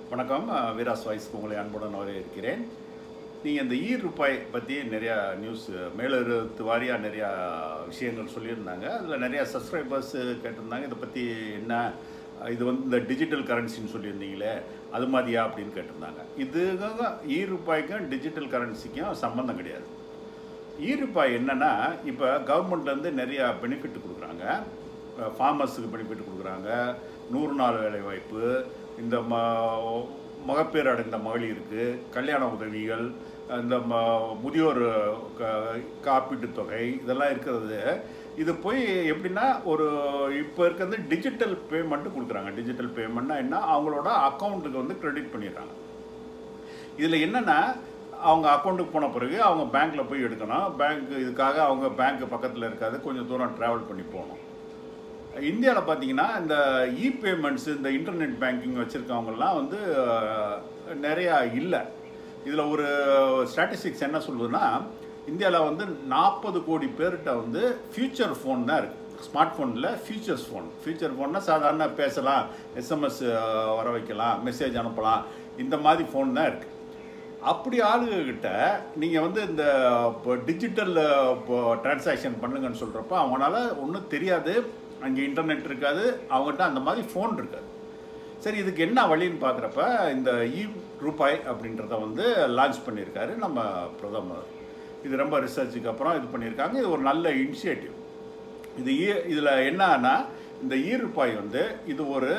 வணக்கம் அஹ், வீராஸ் வாய்ஸ்க்கு உங்களை அன்புடன் வரவேற்கிறேன் நீங்கள் இந்த ஈ ரூபாய் பற்றி நிறையா நியூஸ் மேலெழுத்து வாரியாக நிறையா விஷயங்கள் சொல்லியிருந்தாங்க அதில் நிறையா சப்ஸ்கிரைபர்ஸ் கேட்டிருந்தாங்க இதை பற்றி என்ன இது வந்து இந்த டிஜிட்டல் கரன்சின்னு சொல்லியிருந்தீங்களே அது மாதிரியா அப்படின்னு கேட்டிருந்தாங்க இதுக்காக ஈ ரூபாய்க்கும் டிஜிட்டல் கரன்சிக்கும் சம்மந்தம் கிடையாது ஈ ரூபாய் என்னன்னா இப்போ கவர்மெண்ட்லேருந்து நிறையா பெனிஃபிட் கொடுக்குறாங்க ஃபார்மர்ஸுக்கு பெனிஃபிட் கொடுக்குறாங்க நூறு நாள் வேலை வாய்ப்பு இந்த ம மகப்பேறு அடைந்த மகளிருக்கு கல்யாண உதவிகள் இந்த ம முதியோர் க காப்பீட்டுத் தொகை இதெல்லாம் இருக்கிறது இது போய் எப்படின்னா ஒரு இப்போ இருக்கிறது டிஜிட்டல் பேமெண்ட்டு கொடுக்குறாங்க டிஜிட்டல் பேமெண்ட்னா என்ன அவங்களோட அக்கௌண்ட்டுக்கு வந்து கிரெடிட் பண்ணிடுறாங்க இதில் என்னென்னா அவங்க அக்கௌண்ட்டுக்கு போன பிறகு அவங்க பேங்க்கில் போய் எடுக்கணும் பேங்க் இதுக்காக அவங்க பேங்க் பக்கத்தில் இருக்காது கொஞ்சம் தூரம் ட்ராவல் பண்ணி போகணும் இந்தியாவில் பார்த்தீங்கன்னா இந்த இ பேமெண்ட்ஸ் இந்த இன்டர்நெட் பேங்கிங் வச்சுருக்கவங்கலாம் வந்து அஹ், நிறையா இல்லை இதில் ஒரு ஸ்டாட்டிஸ்டிக்ஸ் என்ன சொல்லுதுன்னா இந்தியாவில் வந்து நாற்பது கோடி பேர்கிட்ட வந்து ஃபியூச்சர் ஃபோன் தான் இருக்குது ஸ்மார்ட் ஃபோனில் ஃபியூச்சர்ஸ் ஃபோன் ஃபியூச்சர் ஃபோன்னா சாதாரண பேசலாம் எஸ்எம்எஸ் வர வைக்கலாம் மெசேஜ் அனுப்பலாம் இந்த மாதிரி ஃபோன் தான் இருக்குது அப்படி ஆளுகிட்ட நீங்கள் வந்து இந்த இப்போ டிஜிட்டல் இப்போ டிரான்சாக்ஷன் பண்ணுங்கன்னு சொல்கிறப்ப அவங்களால ஒன்றும் தெரியாது அங்கே இன்டர்நெட் இருக்காது அவங்ககிட்ட அந்த மாதிரி ஃபோன் இருக்காது சரி இதுக்கு என்ன வழின்னு பார்க்குறப்ப இந்த இ ரூபாய் அப்படின்றத வந்து லான்ச் பண்ணியிருக்காரு நம்ம பிரதமர் இது ரொம்ப ரிசர்ச்சுக்கு அப்புறம் இது பண்ணியிருக்காங்க இது ஒரு நல்ல இனிஷியேட்டிவ் இது ஈ இதில் என்னன்னா இந்த ஈ ரூபாய் வந்து இது ஒரு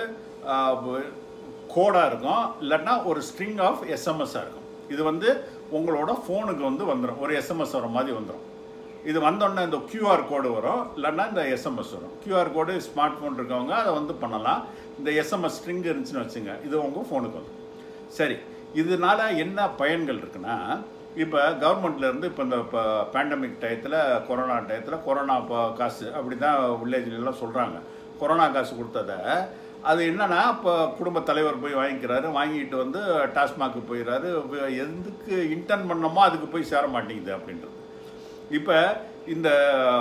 கோடாக இருக்கும் இல்லைன்னா ஒரு ஸ்ட்ரிங் ஆஃப் எஸ்எம்எஸ்ஸாக இருக்கும் இது வந்து உங்களோட ஃபோனுக்கு வந்து வந்துடும் ஒரு எஸ்எம்எஸ் வர மாதிரி வந்துடும் இது வந்தோடனே இந்த QR கோடு வரும் இல்லைன்னா இந்த எஸ்எம்எஸ் வரும் QR கோடு ஸ்மார்ட் ஃபோன் இருக்கவங்க அதை வந்து பண்ணலாம் இந்த எஸ்எம்எஸ் ஸ்ட்ரிங் இருந்துச்சுன்னு வச்சுங்க இது உங்கள் ஃபோனுக்கு வந்துடும் சரி இதனால என்ன பயன்கள் இருக்குன்னா இப்போ கவர்மெண்ட்லேருந்து இப்போ இந்த இப்போ பேண்டமிக் டயத்தில் கொரோனா டயத்தில் கொரோனா இப்போ காசு அப்படி தான் வில்லேஜ்லாம் சொல்கிறாங்க கொரோனா காசு கொடுத்தத அது என்னன்னா இப்போ குடும்ப தலைவர் போய் வாங்கிக்கிறாரு வாங்கிட்டு வந்து டாஸ்மாக்கு போயிடுறாரு வி- எதுக்கு இன்டர்ன் பண்ணமோ அதுக்கு போய் சேர மாட்டேங்குது அப்படின்றது இப்போ இந்த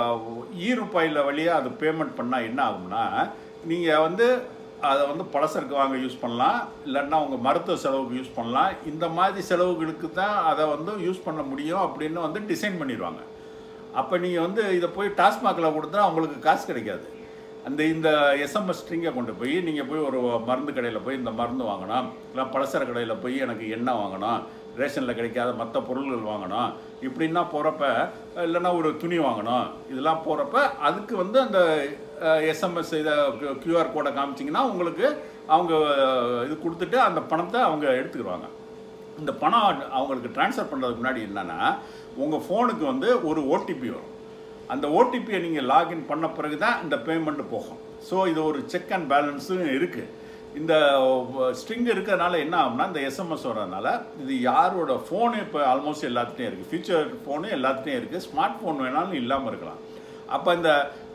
ஈ ரூபாயில் வழியாக அது பேமெண்ட் பண்ணால் என்ன ஆகும்னா நீங்கள் வந்து அதை வந்து பலசருக்கு வாங்க யூஸ் பண்ணலாம் இல்லைன்னா உங்கள் மருத்துவ செலவுக்கு யூஸ் பண்ணலாம் இந்த மாதிரி செலவுகளுக்கு தான் அதை வந்து யூஸ் பண்ண முடியும் அப்படின்னு வந்து டிசைன் பண்ணிடுவாங்க அப்போ நீங்கள் வந்து இதை போய் டாஸ்மாகில் கொடுத்தா உங்களுக்கு காசு கிடைக்காது அந்த இந்த எஸ்எம்எஸ் ஸ்ட்ரிங்கை கொண்டு போய் நீங்கள் போய் ஒரு மருந்து கடையில் போய் இந்த மருந்து வாங்கணும் இல்லை பலசர கடையில் போய் எனக்கு எண்ணெய் வாங்கணும் ரேஷனில் கிடைக்காத மற்ற பொருள்கள் வாங்கணும் இப்படின்னா போகிறப்ப இல்லைன்னா ஒரு துணி வாங்கணும் இதெல்லாம் போகிறப்ப அதுக்கு வந்து அந்த எஸ்எம்எஸ் இதை கியூஆர் கோடை காமிச்சிங்கன்னா உங்களுக்கு அவங்க இது கொடுத்துட்டு அந்த பணத்தை அவங்க எடுத்துக்கிடுவாங்க இந்த பணம் அவங்களுக்கு ட்ரான்ஸ்ஃபர் பண்ணுறதுக்கு முன்னாடி என்னன்னா உங்கள் ஃபோனுக்கு வந்து ஒரு ஓடிபி வரும் அந்த ஓடிபியை நீங்கள் லாகின் பண்ண பிறகு தான் இந்த பேமெண்ட் போகும் ஸோ இது ஒரு செக் அண்ட் பேலன்ஸும் இருக்குது இந்த ஸ்ட்ரிங் இருக்கிறதுனால என்ன ஆகும்னா இந்த எஸ்எம்எஸ் வர்றதுனால இது யாரோட ஃபோனு இப்போ ஆல்மோஸ்ட் எல்லாத்துட்டையும் இருக்குது ஃபியூச்சர் ஃபோனு எல்லாத்துட்டையும் இருக்குது ஸ்மார்ட் ஃபோன் வேணாலும் இல்லாமல் இருக்கலாம் அப்போ இந்த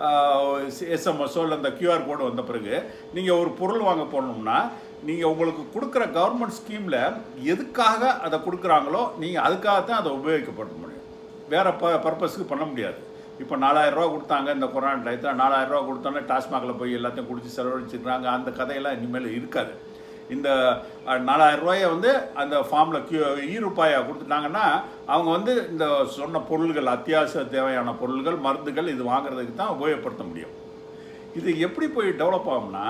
எஸ்எம்எஸ்ஸோ இல்லை இந்த கியூஆர் கோடு வந்த பிறகு நீங்கள் ஒரு பொருள் வாங்க போனோம்னா நீங்கள் உங்களுக்கு கொடுக்குற கவர்மெண்ட் ஸ்கீமில் எதுக்காக அதை கொடுக்குறாங்களோ நீங்கள் அதுக்காக தான் அதை உபயோகிக்கப்பட முடியும் வேறு ப பர்பஸ்க்கு பண்ண முடியாது இப்போ நாலாயிரம் ரூபா கொடுத்தாங்க இந்த கொரோனா டயத்தில் நாலாயிரம் ரூபா கொடுத்தோன்னே டாஸ்மாகில் போய் எல்லாத்தையும் குடிச்சு செலவழிச்சிருக்காங்க அந்த கதையெல்லாம் இனிமேல் இருக்காது இந்த அஹ், நாலாயிரம் ரூபாயை வந்து அந்த ஃபார்மில் கியூ ஈ ரூபாயை கொடுத்துட்டாங்கன்னா அவங்க வந்து இந்த சொன்ன பொருள்கள் அத்தியாவசிய தேவையான பொருள்கள் மருந்துகள் இது வாங்குறதுக்கு தான் உபயோகப்படுத்த முடியும் இது எப்படி போய் டெவலப் ஆகும்னா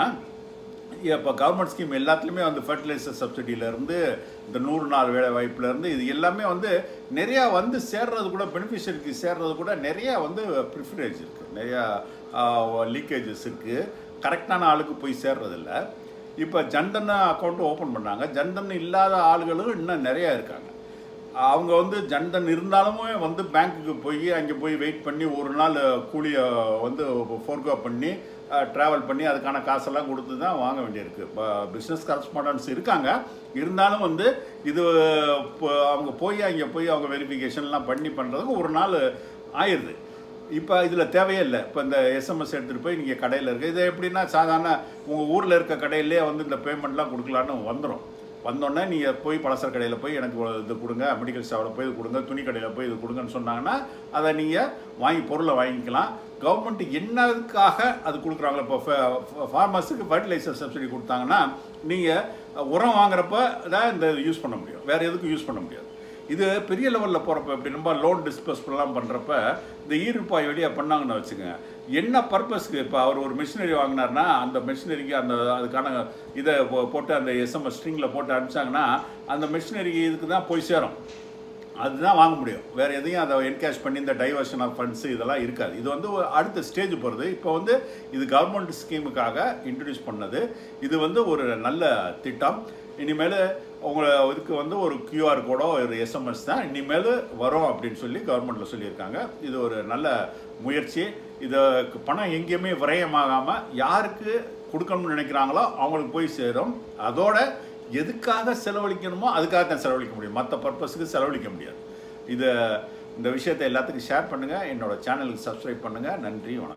இப்போ கவர்மெண்ட் ஸ்கீம் எல்லாத்துலேயுமே வந்து ஃபர்டிலைசர் சப்சிடியிலேருந்து இந்த நூறு நாள் வேலை வாய்ப்புலேருந்து இது எல்லாமே வந்து நிறையா வந்து சேர்றது கூட பெனிஃபிஷரிக்கு சேர்றது கூட நிறையா வந்து ப்ரிஃபரேஜ் இருக்குது நிறையா லீக்கேஜஸ் இருக்குது கரெக்டான ஆளுக்கு போய் சேர்றதில்ல இப்போ ஜன்தன் அக்கௌண்ட் ஓப்பன் பண்ணாங்க ஜன்தன் இல்லாத ஆளுகளும் இன்னும் நிறையா இருக்காங்க அவங்க வந்து ஜன்தன் இருந்தாலுமே வந்து பேங்க்குக்கு போய் அங்கே போய் வெயிட் பண்ணி ஒரு நாள் கூலியை வந்து ஃபோர்கோ பண்ணி ட்ராவல் பண்ணி அதுக்கான காசெல்லாம் கொடுத்து தான் வாங்க வேண்டியிருக்கு இப்போ பிஸ்னஸ் கரஸ்பாண்டன்ஸ் இருக்காங்க இருந்தாலும் வந்து இது இப்போ அவங்க போய் அங்கே போய் அவங்க வெரிஃபிகேஷன்லாம் பண்ணி பண்ணுறதுக்கு ஒரு நாள் ஆயிடுது இப்போ இதில் தேவையே இல்லை இப்போ இந்த எஸ்எம்எஸ் எடுத்துகிட்டு போய் நீங்கள் கடையில் இருக்க இது எப்படின்னா சாதாரண உங்கள் ஊரில் இருக்க கடையிலே வந்து இந்த பேமெண்ட்லாம் கொடுக்கலான்னு வந்துடும் வந்தோடனே நீங்கள் போய் பலசர கடையில் போய் எனக்கு ஒரு இது கொடுங்க மெடிக்கல் ஷாப்பில் போய் இது கொடுங்க துணி கடையில் போய் இது கொடுங்கன்னு சொன்னாங்கன்னா அதை நீங்கள் வாங்கி பொருளை வாங்கிக்கலாம் கவர்மெண்ட் என்னதுக்காக அது கொடுக்குறாங்களோ இப்போ ஃபார்மர்ஸுக்கு ஃபர்டிலைசர் சப்சிடி கொடுத்தாங்கன்னா நீங்கள் உரம் வாங்குறப்ப தான் இந்த யூஸ் பண்ண முடியும் வேறு எதுக்கும் யூஸ் பண்ண முடியாது இது பெரிய லெவலில் போகிறப்ப இப்படி நம்ம லோன் டிஸ்பர்ஸ்லாம் பண்ணுறப்ப இந்த ஈருப்பாய் வழியாக பண்ணாங்கன்னு வச்சுக்கோங்க என்ன பர்பஸ்க்கு இப்போ அவர் ஒரு மிஷினரி வாங்கினார்னா அந்த மிஷினரிக்கு அந்த அதுக்கான இதை போ- போட்டு அந்த எஸ்எம்எஸ் ஸ்ட்ரிங்கில் போட்டு அனுப்பிச்சாங்கன்னா அந்த மிஷினரிக்கு இதுக்கு தான் போய் சேரும் அதுதான் வாங்க முடியும் வேற எதையும் அதை என்கேஷ் பண்ணி இந்த டைவர்ஷன் ஆஃப் ஃபண்ட்ஸ் இதெல்லாம் இருக்காது இது வந்து ஒரு அடுத்த ஸ்டேஜ் போகிறது இப்போ வந்து இது கவர்மெண்ட் ஸ்கீமுக்காக இன்ட்ரடியூஸ் பண்ணது இது வந்து ஒரு நல்ல திட்டம் இனிமேல் உங்களை இதுக்கு வந்து ஒரு QR கோடோ ஒரு எஸ்எம்எஸ் தான் இனிமேல் வரும் அப்படின்னு சொல்லி கவர்மெண்ட்டில் சொல்லியிருக்காங்க இது ஒரு நல்ல முயற்சி இதுக்கு பணம் எங்கேயுமே விரயமாகாமல் யாருக்கு கொடுக்கணும்னு நினைக்கிறாங்களோ அவங்களுக்கு போய் சேரும் அதோட எதுக்காக செலவழிக்கணுமோ அதுக்காக தான் செலவழிக்க முடியும் மற்ற பர்பஸுக்கு செலவழிக்க முடியாது இதை இந்த விஷயத்தை எல்லாத்துக்கும் ஷேர் பண்ணுங்கள் என்னோட சேனலுக்கு சப்ஸ்கிரைப் பண்ணுங்கள் நன்றி வணக்கம்